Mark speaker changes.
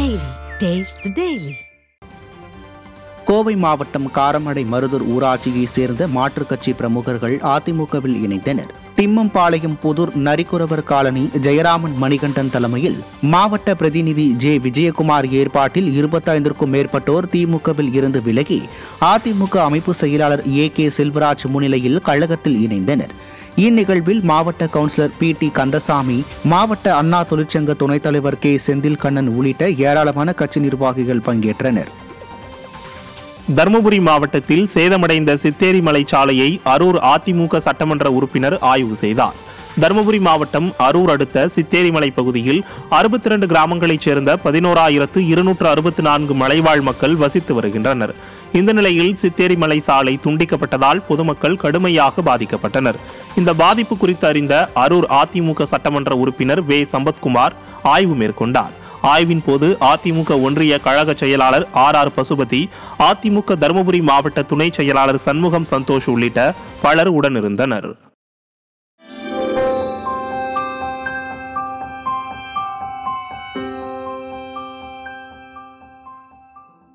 Speaker 1: Daily. Taste the Daily.
Speaker 2: Kovai மாவட்டம் காரமடை மருதூர் ஊராட்சியைச் சேர்ந்த மாற்றுக் கட்சி பிரமுகர்கள் அதிமுகவில் இணைந்தனர் திம்மம்பாளையம் புதூர் நரிக்குறவர் காலனி ஜெயராமன் மணிகண்டன் தலைமையில் மாவட்ட பிரதிநிதி ஜே விஜயகுமார் ஏற்பாட்டில் இருபத்தைந்திற்கும் மேற்பட்டோர் திமுகவில் இருந்து விலகி அதிமுக அமைப்பு செயலாளர் ஏ கே செல்வராஜ் முன்னிலையில் கழகத்தில் இணைந்தனர் இந்நிகழ்வில் மாவட்ட கவுன்சிலர் பி டி கந்தசாமி மாவட்ட அண்ணா தொழிற்சங்க துணைத் தலைவர் கே செந்தில் கண்ணன் உள்ளிட்ட ஏராளமான கட்சி நிர்வாகிகள் பங்கேற்றனர்
Speaker 3: தருமபுரி மாவட்டத்தில் சேதமடைந்த சித்தேரி மலை சாலையை அரூர் அதிமுக சட்டமன்ற உறுப்பினர் ஆய்வு செய்தார் தருமபுரி மாவட்டம் அரூர் அடுத்த சித்தேரிமலை பகுதியில் அறுபத்தி இரண்டு கிராமங்களைச் சேர்ந்த பதினோராயிரத்து இருநூற்று அறுபத்தி நான்கு மலைவாழ் மக்கள் வசித்து வருகின்றனர் இந்த நிலையில் சித்தேரிமலை சாலை துண்டிக்கப்பட்டதால் பொதுமக்கள் கடுமையாக பாதிக்கப்பட்டனர் இந்த பாதிப்பு குறித்து அறிந்த அரூர் அதிமுக சட்டமன்ற உறுப்பினர் வே சம்பத்குமார் ஆய்வு மேற்கொண்டார் ஆய்வின் போது அதிமுக ஒன்றிய கழக செயலாளர் ஆர் ஆர் பசுபதி அதிமுக தருமபுரி மாவட்ட துணை செயலாளர் சண்முகம் சந்தோஷ் உள்ளிட்ட பலர் உடனிருந்தனர்